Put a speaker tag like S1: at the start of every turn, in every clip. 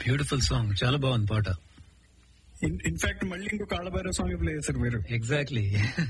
S1: Beautiful song చాలా బాగుంది పాట
S2: ఇన్ఫాక్ట్ మళ్ళీ ఇంకో కాళ్ళభైరవ సాంగ్ ప్లే చేశారు మీరు
S1: ఎగ్జాక్ట్లీ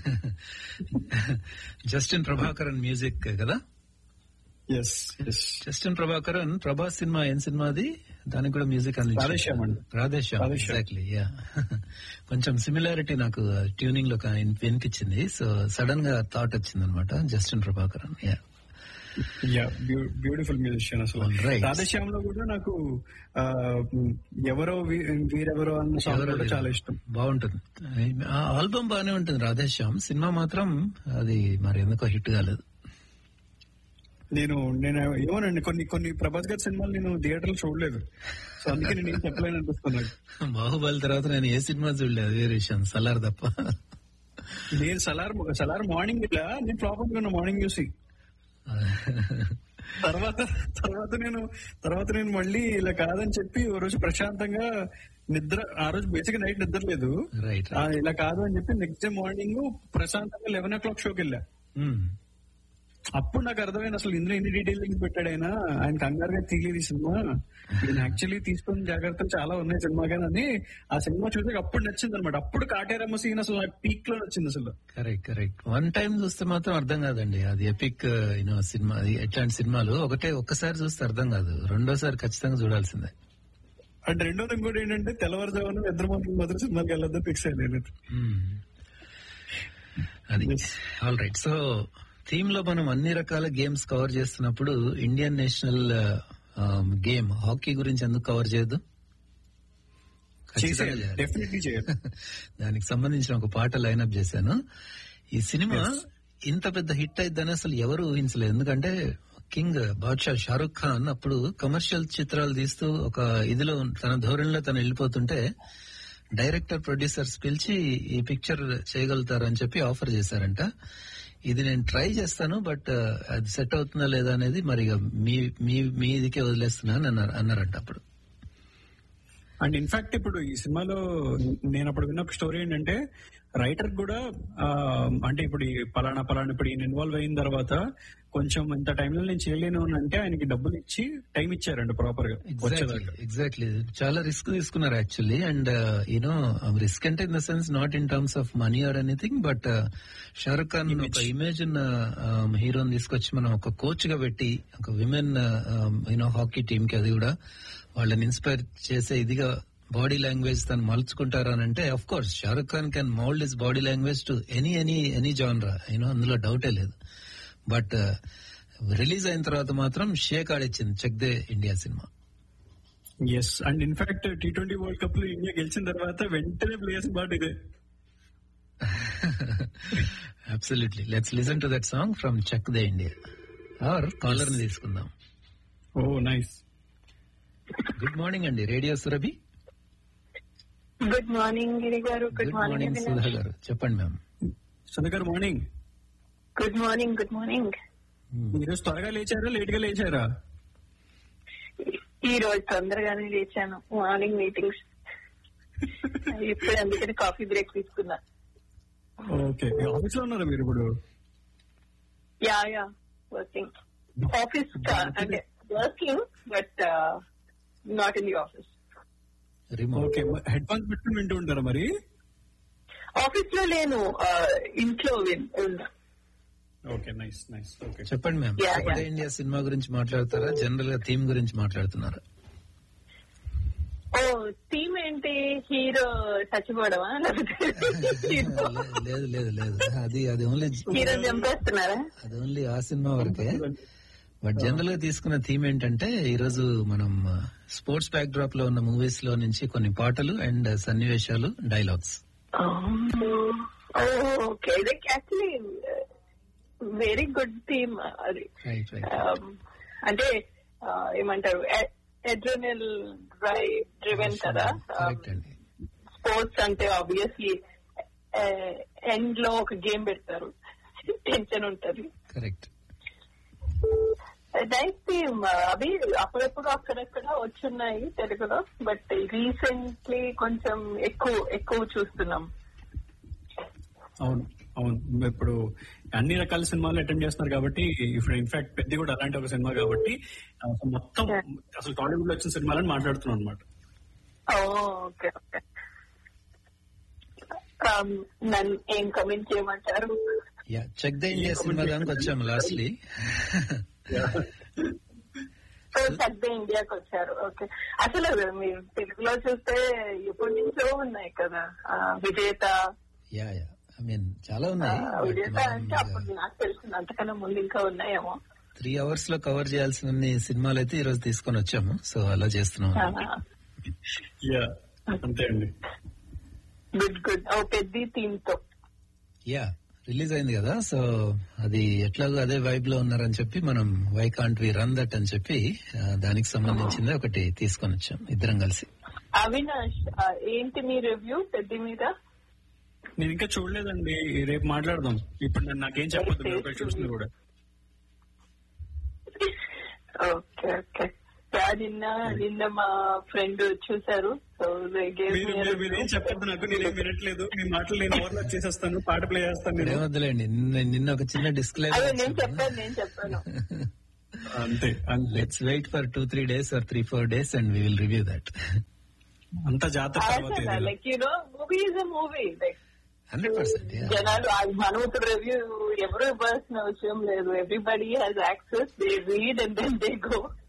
S1: జస్టిన్ ప్రభాకరన్ మ్యూజిక్ కదా
S2: yes yes
S1: Justin Prabhakaran Prabhas cinema ఏం సినిమా అది దానికి కూడా మ్యూజిక్
S2: రాధేశ్యామ్ అండి.
S1: రాధేశ్యామ్
S2: రాధేశ్యామ్.
S1: ఎగ్జాక్ట్లీ యా కొంచెం సిమిలారిటీ నాకు ట్యూనింగ్ లో కా- వినిపించింది సో సడన్ గా థాట్ వచ్చింది అనమాట Justin Prabhakaran yeah
S2: yeah beautiful musician అసలు
S1: Right.
S2: రాధశ్యామ్ లో కూడా నాకు ఆ, ఎవరో వీ- వీరెవరో అన్న సాంగ్
S1: ఎవరో
S2: కూడా
S1: లేరు.
S2: చాలా ఇష్టం
S1: బాగుంటుంది ఆ ఆల్బమ్ బాగానే ఉంటుంది రాధేశ్యామ్ సినిమా మాత్రం అది మరి ఎందుకో హిట్ కాలేదు
S2: నేను నేను ఏమోనండి కొన్ని కొన్ని ప్రభాస్ గారి సినిమాలు నేను థియేటర్ లో చూడలేదు సో అందుకే నేను ఏం చెప్పలేను అనిపిస్తున్నాను
S1: బాహుబలి తర్వాత నేను ఏ సినిమా చూడలేదు వేరే విషయం సలార్ తప్ప
S2: నేను సలార్ సలార్ మార్నింగ్ ఇట్లా నేను ప్రాబ్లం ఉన్నా మార్నింగ్ చూసి తర్వాత తర్వాత నేను తర్వాత నేను మళ్ళీ ఇలా కాదని చెప్పి ఓ రోజు ప్రశాంతంగా నిద్ర ఆ రోజు బేసిక్ నైట్ నిద్ర లేదు
S1: రైట్
S2: ఆ, ఇలా కాదు అని చెప్పి నెక్స్ట్ డే మార్నింగ్ ప్రశాంతంగా లెవెన్ ఓ క్లాక్ షోకి వెళ్ళా అప్పుడు నాకు అర్థమైంది అసలు ఇందులో ఎన్ని డీటెయిలింగ్ పెట్టాడు ఆయన ఆయన కంగారుగా తీయలేదు ఈ సినిమా నేను యాక్చువల్లీ తీసుకున్న జాగ్రత్తలు చాలా ఉన్నాయి సినిమా కానీ అని ఆ సినిమా చూసాక అప్పుడు నచ్చింది అనమాట అప్పుడు కాటేరమ్మ సీన్ అసలు నాకు పీక్ లో నచ్చింది అసలు
S1: కరెక్ట్ కరెక్ట్ వన్ టైం చూస్తే మాత్రం అర్థం కాదండి అది ఎపిక్ యూనో సినిమా అది ఎట్లాంటి సినిమాలు ఒకటే ఒక్కసారి చూస్తే అర్థం కాదు రెండోసారి ఖచ్చితంగా చూడాల్సిందే
S2: అండ్ రెండోది ఇంకోటి ఏంటంటే తెల్లవారుజామున నిద్ర మాత్రం మాత్రం సినిమాకి వెళ్ళొద్దని ఫిక్స్ అయ్యాను
S1: Hmm. అది ఆల్ రైట్ సో థీమ్ లో మనం అన్ని రకాల గేమ్స్ కవర్ చేస్తున్నప్పుడు ఇండియన్ నేషనల్ గేమ్ హాకీ గురించి ఎందుకు కవర్ చేయొద్దు ఖచ్చితంగా
S2: చేసేయాలి
S1: చేయాలి.
S2: డెఫినెట్లీ చేయాలి
S1: దానికి సంబంధించిన ఒక పాట లైన్అప్ చేశాను ఈ సినిమా
S2: Yes.
S1: ఇంత పెద్ద హిట్ అయిద్దని అసలు ఎవరు ఊహించలేదు ఎందుకంటే కింగ్ బాద్షా షారుఖ్ ఖాన్ అప్పుడు కమర్షియల్ చిత్రాలు తీస్తూ ఒక ఇదిలో తన ధోరణిలో తను వెళ్ళిపోతుంటే డైరెక్టర్ ప్రొడ్యూసర్స్ పిలిచి ఈ పిక్చర్ చేయగలుగుతారని చెప్పి ఆఫర్ చేశారంట ఇది నేను ట్రై చేస్తాను బట్ అది సెట్ అవుతుందా లేదా అనేది మరి ఇక మీ మీ మీదికే వదిలేస్తున్నాను అన్నారు అన్నారంట అప్పుడు
S2: అండ్ ఇన్ఫాక్ట్ ఇప్పుడు ఈ సినిమాలో నేను అప్పుడు విన్న ఒక స్టోరీ ఏంటంటే రైటర్ కూడా ఆ, అంటే ఇప్పుడు ఈ పలానా పలానా ఇప్పుడు ఈయన ఇన్వాల్వ్ అయిన తర్వాత కొంచెం ఇంత టైంలో నేను చేయలేను అని అంటే ఆయనకి డబ్బులు ఇచ్చి టైం ఇచ్చారండి ప్రాపర్ గా
S1: ఎగ్జాక్ట్లీ
S2: వచ్చేదాకా
S1: ఎగ్జాక్ట్లీ చాలా రిస్క్ తీసుకున్నారు యాక్చువల్లీ అండ్ యూనో రిస్క్ అంటే in the sense not in terms of money or anything but Shahrukh Khan ఒక ఇమేజ్ ఉన్న హీరోని తీసుకొచ్చి మనం ఒక కోచ్ గా పెట్టి ఒక విమెన్ యూనో హాకీ టీమ్ కి అది కూడా వాళ్ళని ఇన్స్పైర్ చేసే ఇదిగా బాడీ లాంగ్వేజ్ తను మలుచుకుంటారా అని అంటే of course Shahrukh Khan can mould his body language to any any any జానరా యూనో అందులో డౌటే లేదు బట్ రిలీజ్ అయిన తర్వాత మాత్రం షేక్ ఆడిచ్చింది Chak De India cinema
S2: yes and in fact T twenty world cup లో ఇండియా గెలిచిన తర్వాత వెంటనే ప్లేయర్స్ బాట్ ఇదే
S1: absolutely let's listen to that song from Chak De India or caller ని తీసుకుందాం
S2: ఓ నైస్
S1: గుడ్ మార్నింగ్ అండి radio Surabhi
S3: good morning Giri garu
S1: good morning Sudha garu చెప్పండి ma'am
S2: Sudha morning
S3: good morning good morning
S2: ఈరోజు త్వరగా లేచారా లేట్ గా లేచారా
S3: ఈ రోజు తొందరగానే లేచాను మార్నింగ్ మీటింగ్స్ ఇప్పుడు అందుకని కాఫీ బ్రేక్ తీసుకున్నా
S2: ఓకే ఆఫీస్ లో ఉన్నారా మీరు ఇప్పుడు
S3: యా యా వర్కింగ్ ఆఫీస్ అంటే working but not in the office
S1: remote
S2: okay headphones పెట్టుకుని వింటూ ఉంటారా మరి
S3: ఆఫీస్ లో లేను uh, ఇంట్లో విన్- ఉన్నా
S2: ఓకే నైస్ నైస్ ఓకే
S1: చెప్పండి ma'am
S3: Yeah,
S1: Chak De
S3: yeah.
S1: India cinema గురించి మాట్లాడతారా జనరల్ గా థీమ్ గురించి మాట్లాడుతున్నారా
S3: ఓ థీమ్ ఏంటి హీరో చచ్చిపోవడమా లేకపోతే
S1: లేదు లేదు లేదు అది అది ఓన్లీ
S3: హీరో చంపేస్తున్నారా
S1: అది ఓన్లీ ఆ సినిమా వరకే బట్ జనరల్ గా తీసుకున్న థీమ్ ఏంటంటే ఈ రోజు మనం స్పోర్ట్స్ బ్యాక్ డ్రాప్ లో ఉన్న మూవీస్ లో నుంచి కొన్ని పాటలు అండ్ సన్నివేశాలు డైలాగ్స్
S3: ఓకే ఇది యాక్చువల్లీ వెరీ గుడ్ థీమ్ అది
S1: రైట్ రైట్
S3: Um, అంటే uh, ఏమంటారు ఎడ్రనల్ డ్రైవ్ డ్రివెన్ కదా
S1: కరెక్ట్ అండి
S3: స్పోర్ట్స్ అంటే ఆబ్వియస్లీ ఎండ్ లో ఒక గేమ్ పెడతారు టెన్షన్ ఉంటది
S1: కరెక్ట్
S3: నైస్ థీమ్ అవి అప్పుడప్పుడు అక్కడక్కడ వచ్చున్నాయి తెలుగులో బట్ రీసెంట్లీ కొంచెం ఎక్కువ ఎక్కువ చూస్తున్నాం
S2: అవును అవును ఇప్పుడు అన్ని రకాల సినిమాలు అటెండ్ చేస్తున్నారు కాబట్టి ఇప్పుడు ఇన్ఫాక్ట్ పెద్ద కూడా అలాంటి ఒక సినిమా కాబట్టి అసలు మొత్తం అసలు టాలీవుడ్ లో వచ్చిన సినిమాలని మాట్లాడుతున్నాం అనమాట
S3: ఓకే ఓకే నన్ను ఏం కమెంట్ చేయమంటారు
S1: yeah Chak De India cinema దానికి వచ్చాము లాస్ట్లీ
S3: సో పెద్ద ఇండియాకి వచ్చారు ఓకే అసలు మీరు తెలుగులో చూస్తే ఎప్పటి నుంచో ఉన్నాయి కదా ఆ, విజేత
S1: యా యా ఐ మీన్ చాలా
S3: ఆ,
S1: ఉన్నాయి
S3: విజేత అంటే అప్పుడు నాకు తెలిసింది అంతకన్నా ముందు ఇంకా ఉన్నాయేమో
S1: త్రీ అవర్స్ లో కవర్ చేయాల్సిన సినిమాలు అయితే ఈ రోజు తీసుకొని వచ్చాము సో అలా చేస్తున్నాం
S2: యా అంతే అండి
S3: గుడ్ గుడ్ ఓ పెద్ద థీమ్ తో
S1: యా రిలీజ్ అయింది కదా సో అది ఎట్లాగో అదే వైబ్ లో ఉన్నారని చెప్పి మనం why can't we run that అని చెప్పి ఆ, దానికి సంబంధించింది ఒకటి తీసుకొని వచ్చాం ఇద్దరం కలిసి
S3: అవినాష్ ఆ, ఏంటి మీ రివ్యూ పెద్ద మీద
S2: నేను ఇంకా చూడలేదండి రేపు మాట్లాడదాం ఇప్పుడు నన్ను నాకేం చెప్పొద్దు మీరు ఒకవేళ చూసింది కూడా
S3: ఓకే ఓకే యా, నిన్న నిన్న మా ఫ్రెండ్ చూసారు సో
S2: మీరు మీరు మీరేం చెప్పొద్దు నాకు నేనేం వినట్లేదు మీ మాటలు నేను ఓవర్లో చేసేస్తాను పాట ప్లే చేస్తాను నేను
S1: ఏమొద్దులేండి నిన్న నిన్న ఒక చిన్న డిస్క్లైమ్
S3: అదే నేను చెప్పాను నేను చెప్పాను
S2: అంతే అంతే
S1: let's wait for two three days or three four days and we will review that
S2: అంత జాతర తర్వాత ఏదైనా.
S3: Like you know movie is a movie like
S1: hundred percent
S3: జనాలు ఆ మనం ఇప్పుడు రివ్యూ ఎవరు ఇవ్వాల్సిన అవసరం లేదు everybody has access they read and then they go